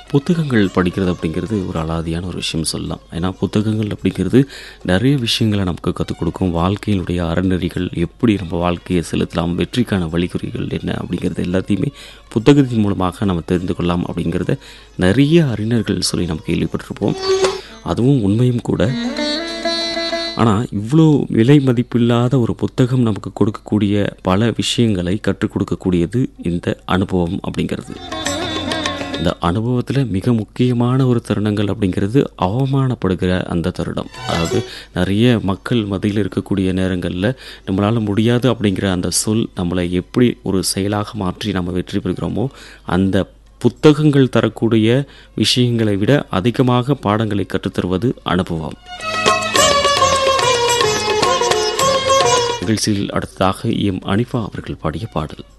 புத்தகங்கள் படிக்கிறது அப்படிங்கிறது ஒரு அலாதியான ஒரு விஷயம் சொல்லலாம் ஏன்னா புத்தகங்கள் அப்படிங்கிறது நிறைய விஷயங்களை நமக்கு கற்றுக் கொடுக்கும் வாழ்க்கையினுடைய அறநெறிகள் எப்படி நம்ம வாழ்க்கையை செலுத்தலாம் வெற்றிக்கான வழிகுறிகள் என்ன அப்படிங்கிறது எல்லாத்தையுமே புத்தகத்தின் மூலமாக நம்ம தெரிந்து கொள்ளலாம் அப்படிங்கிறத நிறைய அறிஞர்கள் சொல்லி நம்ம கேள்விப்பட்டிருப்போம் அதுவும் உண்மையும் கூட ஆனால் இவ்வளோ விலை மதிப்பில்லாத ஒரு புத்தகம் நமக்கு கொடுக்கக்கூடிய பல விஷயங்களை கற்றுக் கொடுக்கக்கூடியது இந்த அனுபவம் அப்படிங்கிறது இந்த அனுபவத்தில் மிக முக்கியமான ஒரு தருணங்கள் அப்படிங்கிறது அவமானப்படுகிற அந்த தருணம் அதாவது நிறைய மக்கள் மத்தியில் இருக்கக்கூடிய நேரங்களில் நம்மளால் முடியாது அப்படிங்கிற அந்த சொல் நம்மளை எப்படி ஒரு செயலாக மாற்றி நம்ம வெற்றி பெறுகிறோமோ அந்த புத்தகங்கள் தரக்கூடிய விஷயங்களை விட அதிகமாக பாடங்களை கற்றுத்தருவது அனுபவம் நிகழ்ச்சியில் அடுத்ததாக எம் அனிஃபா அவர்கள் பாடிய பாடல்